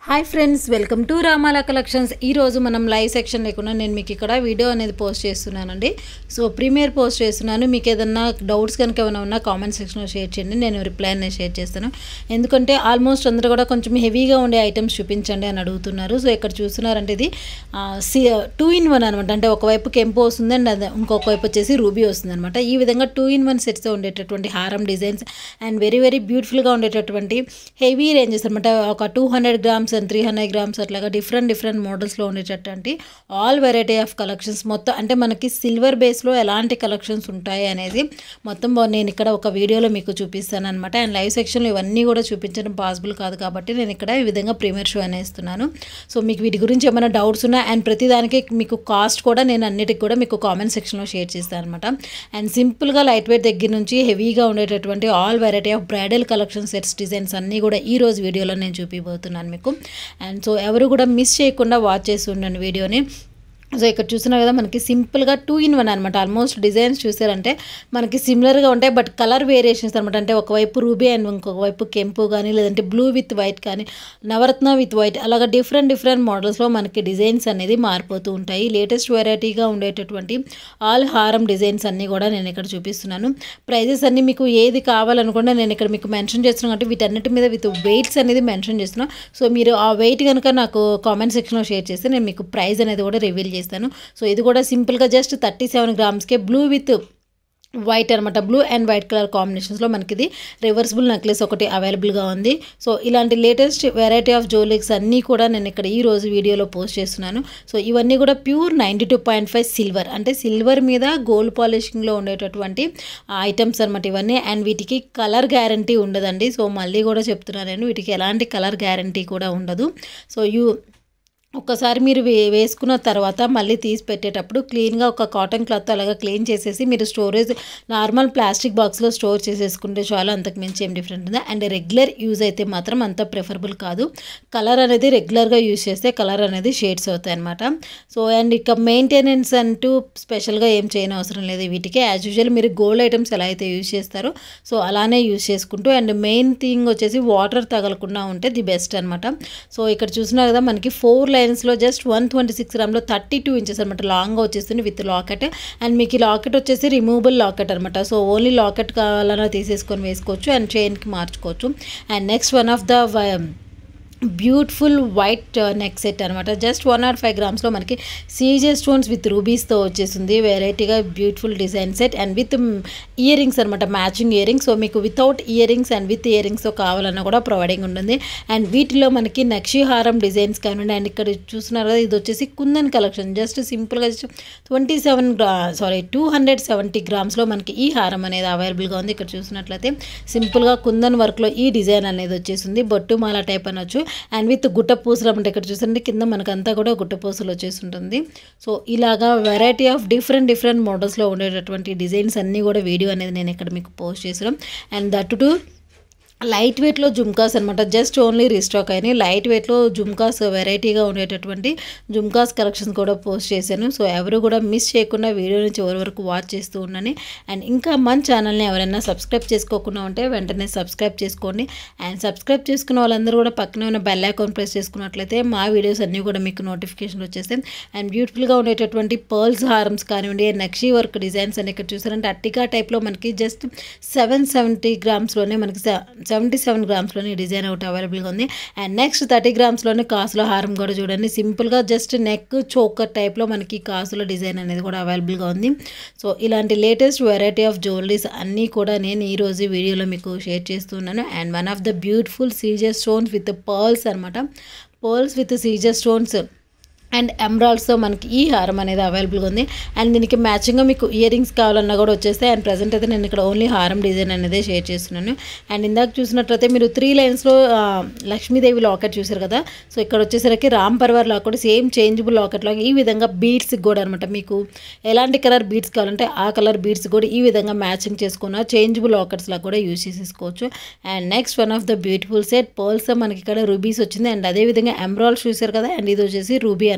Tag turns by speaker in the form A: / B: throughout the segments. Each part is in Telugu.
A: hi friends welcome to Ramala collections ఈరోజు మనం లైవ్ సెక్షన్ లేకుండా నేను మీకు ఇక్కడ వీడియో అనేది పోస్ట్ చేస్తున్నానండి సో ప్రీమియర్ పోస్ట్ చేస్తున్నాను మీకు ఏదన్నా డౌట్స్ కనుక ఏమైనా ఉన్నా కామెంట్ సెక్షన్లో షేర్ చేయండి నేను రిప్లై అనేది షేర్ చేస్తాను ఎందుకంటే ఆల్మోస్ట్ అందరూ కూడా కొంచెం హెవీగా ఉండే ఐటమ్స్ చూపించండి అని అడుగుతున్నారు సో ఇక్కడ చూస్తున్నారంటే ఇది సి టూ ఇన్ వన్ అనమాట అంటే ఒకవైపు కెంపు వస్తుంది అండ్ అది ఇంకొక వైపు వచ్చేసి రూబీ వస్తుంది అనమాట ఈ విధంగా టూ ఇన్ వన్ సెట్స్ ఉండేటటువంటి హారం డిజైన్స్ అండ్ వెరీ వెరీ బ్యూటిఫుల్గా ఉండేటటువంటి హెవీ రేంజెస్ అనమాట ఒక two hundred grams and three hundred grams అట్లాగా డిఫరెంట్ డిఫరెంట్ మోడల్స్లో ఉండేటటువంటి ఆల్ వెరైటీ ఆఫ్ కలెక్షన్స్ మొత్తం అంటే మనకి సిల్వర్ బేస్లో ఎలాంటి కలెక్షన్స్ ఉంటాయి అనేది మొత్తం బా- నేను ఇక్కడ ఒక వీడియోలో మీకు చూపిస్తాను అనమాట అండ్ లైవ్ సెక్షన్లో ఇవన్నీ కూడా చూపించడం పాసిబుల్ కాదు కాబట్టి నేను ఇక్కడ ఈ విధంగా ప్రీమియర్ షో అనేస్తున్నాను సో మీకు వీటి గురించి ఏమైనా డౌట్స్ ఉన్నా అండ్ ప్రతిదానికి మీకు కాస్ట్ కూడా నేను అన్నిటికి కూడా మీకు కామెంట్ సెక్షన్లో షేర్ చేస్తాను అనమాట అండ్ సింపుల్గా లైట్ వెయిట్ దగ్గర నుంచి హెవీగా ఉండేటటువంటి all variety of bridal collection sets designs అన్నీ కూడా ఈ రోజు వీడియోలో నేను చూపిపోతున్నాను మీకు అండ్ సో ఎవరు కూడా మిస్ చేయకుండా వాచ్ చేసి ఉండండి వీడియోని సో ఇక్కడ చూస్తున్నారు కదా మనకి సింపుల్గా టూ ఇన్ వన్ అనమాట ఆల్మోస్ట్ డిజైన్స్ చూసారంటే మనకి సిమిలర్గా ఉంటాయి బట్ కలర్ వేరియేషన్స్ అనమాట అంటే ఒకవైపు రూబీ అండ్ ఇంకొక వైపు కెంపు కానీ లేదంటే బ్లూ విత్ వైట్ కానీ నవరత్న విత్ వైట్ అలాగా డిఫరెంట్ డిఫరెంట్ మోడల్స్లో మనకి డిజైన్స్ అనేది మారిపోతూ ఉంటాయి లేటెస్ట్ వెరైటీగా ఉండేటటువంటి ఆల్ హారం డిజైన్స్ అన్నీ కూడా నేను ఇక్కడ చూపిస్తున్నాను ప్రైజెస్ అన్నీ మీకు ఏది కావాలనుకుంటే నేను ఇక్కడ మీకు మెన్షన్ చేస్తున్నాను కాబట్టి వీటన్నిటి మీద విత్ వెయిట్స్ అనేది మెన్షన్ చేస్తున్నాను సో మీరు ఆ వెయిట్ కనుక నాకు కామెంట్ సెక్షన్లో షేర్ చేస్తే నేను మీకు ప్రైస్ అనేది కూడా రివీల్ చేస్తాను సో ఇది కూడా సింపుల్గా జస్ట్ థర్టీ సెవెన్ గ్రామ్స్కే బ్లూ విత్ వైట్ అనమాట బ్లూ అండ్ వైట్ కలర్ కాంబినేషన్స్లో మనకి ఇది రివర్సిబుల్ నెక్లెస్ ఒకటి అవైలబుల్గా ఉంది సో ఇలాంటి లేటెస్ట్ వెరైటీ ఆఫ్ జ్యువెలరీస్ అన్నీ కూడా నేను ఇక్కడ ఈ రోజు వీడియోలో పోస్ట్ చేస్తున్నాను సో ఇవన్నీ కూడా pure ninety two point five silver అంటే సిల్వర్ మీద గోల్డ్ పాలిషింగ్లో ఉండేటటువంటి ఐటమ్స్ అనమాట ఇవన్నీ అండ్ వీటికి కలర్ గ్యారంటీ ఉండదండి సో మళ్ళీ కూడా చెప్తున్నాను నేను వీటికి ఎలాంటి కలర్ గ్యారంటీ కూడా ఉండదు సో యూ ఒక్కసారి మీరు వే వేసుకున్న తర్వాత మళ్ళీ తీసి పెట్టేటప్పుడు క్లీన్గా ఒక కాటన్ క్లాత్ అలాగా క్లీన్ చేసేసి మీరు స్టోరేజ్ నార్మల్ ప్లాస్టిక్ బాక్స్లో స్టోర్ చేసేసుకుంటే చాలా అంతకు మించి ఏం డిఫరెంట్ ఉంది అండ్ రెగ్యులర్ యూజ్ అయితే మాత్రం అంత ప్రిఫరబుల్ కాదు కలర్ అనేది రెగ్యులర్గా యూజ్ చేస్తే కలర్ అనేది షేడ్స్ అవుతాయి అనమాట సో అండ్ ఇక మెయింటెనెన్స్ అంటూ స్పెషల్గా ఏం చేయని అవసరం లేదు వీటికి యాజ్ యూజువల్ మీరు గోల్డ్ ఐటమ్స్ ఎలా అయితే యూజ్ చేస్తారో సో అలానే యూజ్ చేసుకుంటూ అండ్ మెయిన్ థింగ్ వచ్చేసి వాటర్ తగలకుండా ఉంటే ది బెస్ట్ అనమాట సో ఇక్కడ చూసినారు కదా మనకి ఫోర్ లైన్స్లో జస్ట్ వన్ ట్వంటీ సిక్స్ గ్రామ్లో థర్టీ టూ ఇంచెస్ అనమాట లాంగ్గా వచ్చేస్తుంది విత్ లాకెట్ అండ్ మీకు ఈ లాకెట్ వచ్చేసి రిమూవబుల్ లాకెట్ అనమాట సో ఓన్లీ లాకెట్ కావాలన్నా తీసేసుకొని వేసుకోవచ్చు అండ్ చైన్కి మార్చుకోవచ్చు and next one of the beautiful white neck set అనమాట జస్ట్ వన్ ఆర్ ఫైవ్ గ్రామ్స్లో మనకి సీజే స్టోన్స్ విత్ రూబీస్తో వచ్చేసింది వెరైటీగా beautiful design set and with ear rings అనమాట మ్యాచింగ్ ఇయర్ రింగ్స్ సో మీకు without ear rings and with ear రింగ్స్తో కావాలన్నా కూడా ప్రొవైడింగ్ ఉంటుంది అండ్ వీటిలో మనకి నక్షి హారం డిజైన్స్ కానివ్వండి అండ్ ఇక్కడ చూస్తున్నారు కదా ఇది వచ్చేసి కుందన్ కలెక్షన్ జస్ట్ సింపుల్గా ట్వంటీ సెవెన్ గ్రా సారీ టూ హండ్రెడ్ సెవెంటీ గ్రామ్స్లో మనకి ఈ హారం అనేది అవైలబుల్గా ఉంది ఇక్కడ చూసినట్లయితే సింపుల్గా కుందన్ వర్క్లో ఈ డిజైన్ అనేది వచ్చేసింది బొట్టు మాల టైప్ అనొచ్చు అండ్ విత్ గుట్ట పూసలు అంటే ఇక్కడ చూసండి కింద మనకంతా కూడా గుట్ట పూసలు వచ్చేసి ఉంటుంది సో ఇలాగా వెరైటీ ఆఫ్ డిఫరెంట్ డిఫరెంట్ మోడల్స్లో ఉండేటటువంటి డిజైన్స్ అన్నీ కూడా వీడియో అనేది నేను ఇక్కడ మీకు పోస్ట్ చేసాను అండ్ దట్ టు లైట్ వెయిట్లో జుమ్కాస్ అనమాట జస్ట్ ఓన్లీ రీస్టాక్ అయినాయి లైట్ వెయిట్లో జుమ్కాస్ వెరైటీగా ఉండేటటువంటి జుమ్కాస్ కలెక్షన్స్ కూడా పోస్ట్ చేశాను సో ఎవరు కూడా మిస్ చేయకుండా వీడియోని చివరి వరకు వాచ్ చేస్తూ ఉండండి అండ్ ఇంకా మన ఛానల్ని ఎవరైనా సబ్స్క్రైబ్ చేసుకోకుండా ఉంటే వెంటనే సబ్స్క్రైబ్ చేసుకోండి అండ్ సబ్స్క్రైబ్ చేసుకున్న వాళ్ళందరూ కూడా పక్కనే ఉన్న బెల్ ఐకాన్ ప్రెస్ చేసుకున్నట్లయితే మా వీడియోస్ అన్నీ కూడా మీకు నోటిఫికేషన్ వచ్చేస్తాయి అండ్ బ్యూటిఫుల్గా ఉండేటటువంటి పర్ల్స్ హారమ్స్ కానివ్వండి నక్షీ వర్క్ డిజైన్స్ అని ఇక్కడ చూసారంటే అట్టికా టైప్లో మనకి జస్ట్ సెవెన్ సెవెంటీ గ్రామ్స్లోనే మనకి సెవెంటీ సెవెన్ గ్రామ్స్లోనే డిజైన్ ఒకటి అవైలబుల్గా ఉంది అండ్ నెక్స్ట్ థర్టీ గ్రామ్స్లోనే కాసులో హారం కూడా చూడండి సింపుల్గా జస్ట్ నెక్ చోకర్ టైప్లో మనకి కాసులో డిజైన్ అనేది కూడా అవైలబుల్గా ఉంది సో ఇలాంటి లేటెస్ట్ వెరైటీ ఆఫ్ జ్యువెలరీస్ అన్నీ కూడా నేను ఈరోజు వీడియోలో మీకు షేర్ చేస్తున్నాను and one of the beautiful CZ stones with pearls అనమాట pearls with CZ stones and ఎమరాల్డ్స్తో మనకి ఈ హారం అనేది అవైలబుల్గా ఉంది అండ్ దీనికి మ్యాచింగ్గా మీకు ఇయర్ రింగ్స్ కావాలన్నా కూడా వచ్చేస్తాయి అండ్ ప్రజెంట్ అయితే నేను ఇక్కడ ఓన్లీ హారం డిజైన్ అనేది షేర్ చేస్తున్నాను అండ్ ఇందాక చూసినట్లయితే మీరు త్రీ లైన్స్లో లక్ష్మీదేవి లాకెట్ చూసారు కదా సో ఇక్కడ వచ్చేసరికి Ram Parivar locket same changeable locket లాగా ఈ విధంగా బీడ్స్ కూడా అనమాట మీకు ఎలాంటి కలర్ బీడ్స్ కావాలంటే ఆ కలర్ బీడ్స్ కూడా ఈ విధంగా మ్యాచింగ్ చేసుకున్న చేంజబుల్ లాకెట్స్ లాగా కూడా యూజ్ చేసేసుకోవచ్చు and next one of the beautiful set pearls మనకి ఇక్కడ రూబీస్ వచ్చింది అండ్ అదేవిధంగా ఎమరాల్డ్స్ చూసారు కదా అండ్ ఇది వచ్చేసి రూబీ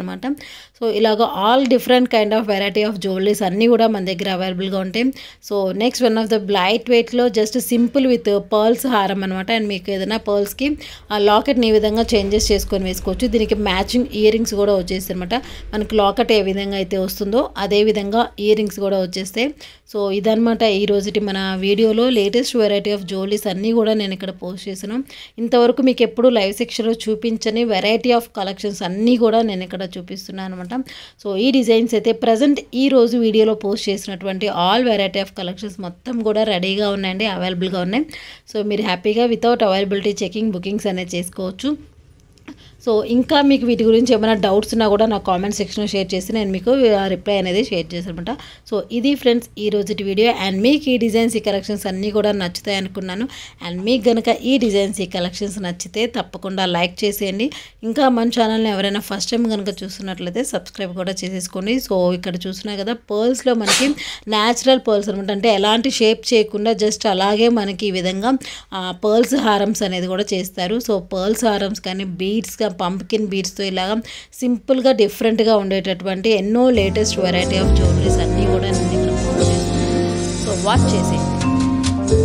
A: అనమాట సో ఇలాగ all different kind of variety of jewelleries అన్నీ కూడా మన దగ్గర అవైలబుల్గా ఉంటాయి so next one of the light వెయిట్లో జస్ట్ సింపుల్ విత్ పర్ల్స్ హారం అనమాట అండ్ మీకు ఏదైనా పర్ల్స్కి ఆ లాకెట్ని ఈ విధంగా చేంజెస్ చేసుకొని వేసుకోవచ్చు దీనికి మ్యాచింగ్ ఇయర్ రింగ్స్ కూడా వచ్చేస్తాయి అనమాట మనకి లాకెట్ ఏ విధంగా అయితే వస్తుందో అదే విధంగా ఇయర్ రింగ్స్ కూడా వచ్చేస్తాయి సో ఇదనమాట ఈ రోజుటి మన వీడియోలో లేటెస్ట్ వెరైటీ ఆఫ్ జ్యువెలరీస్ అన్నీ కూడా నేను ఇక్కడ పోస్ట్ చేశాను ఇంతవరకు మీకు ఎప్పుడు లైవ్ సెక్షన్లో చూపించని వెరైటీ ఆఫ్ కలెక్షన్స్ అన్నీ కూడా నేను ఇక్కడ చూపిస్తున్నాను అనమాట సో ఈ డిజైన్స్ అయితే ప్రజెంట్ ఈ రోజు వీడియోలో పోస్ట్ చేసినటువంటి ఆల్ వెరైటీ ఆఫ్ కలెక్షన్స్ మొత్తం కూడా రెడీగా ఉన్నాయండి అవైలబుల్గా ఉన్నాయి సో మీరు హ్యాపీగా వితౌట్ అవైలబిలిటీ చెకింగ్ బుకింగ్స్ అనేది చేసుకోవచ్చు సో ఇంకా మీకు వీటి గురించి ఏమైనా డౌట్స్ ఉన్నా కూడా నా కామెంట్ సెక్షన్లో షేర్ చేసి నేను మీకు రిప్లై అనేది షేర్ చేశానమాట సో ఇది ఫ్రెండ్స్ ఈ రోజుటి వీడియో అండ్ మీకు ఈ డిజైన్స్ ఈ కలెక్షన్స్ అన్నీ కూడా నచ్చుతాయి అనుకున్నాను అండ్ మీకు కనుక ఈ డిజైన్స్ ఈ కలెక్షన్స్ నచ్చితే తప్పకుండా లైక్ చేసేయండి ఇంకా మన ఛానల్ని ఎవరైనా ఫస్ట్ టైం కనుక చూస్తున్నట్లయితే సబ్స్క్రైబ్ కూడా చేసేసుకోండి సో ఇక్కడ చూస్తున్నా కదా పర్ల్స్లో మనకి న్యాచురల్ పర్ల్స్ అనమాట అంటే ఎలాంటి షేప్ చేయకుండా జస్ట్ అలాగే మనకి ఈ విధంగా పర్ల్స్ హారమ్స్ అనేది కూడా చేస్తారు సో పర్ల్స్ హారమ్స్ కానీ బీడ్స్గా పంప్కిన్ బీడ్స్తో ఇలాగా సింపుల్గా డిఫరెంట్గా ఉండేటటువంటి ఎన్నో లేటెస్ట్ వెరైటీ ఆఫ్ జ్యువెలరీస్ అన్నీ కూడా నేను ఇక్కడ పోస్ట్ చేస్తున్నాను సో వాచ్ చేసేయండి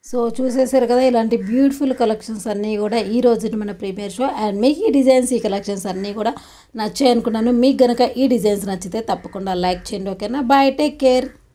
A: సో చూసేసారు కదా ఇలాంటి బ్యూటిఫుల్ కలెక్షన్స్ అన్నీ కూడా ఈ రోజు మన ప్రీమియర్ షో అండ్ మీకు ఈ డిజైన్స్ ఈ కలెక్షన్స్ అన్నీ కూడా నచ్చాయి అనుకున్నాను మీకు గనక ఈ డిజైన్స్ నచ్చితే తప్పకుండా లైక్ చేయండి ఓకేనా బాయ్ టేక్ కేర్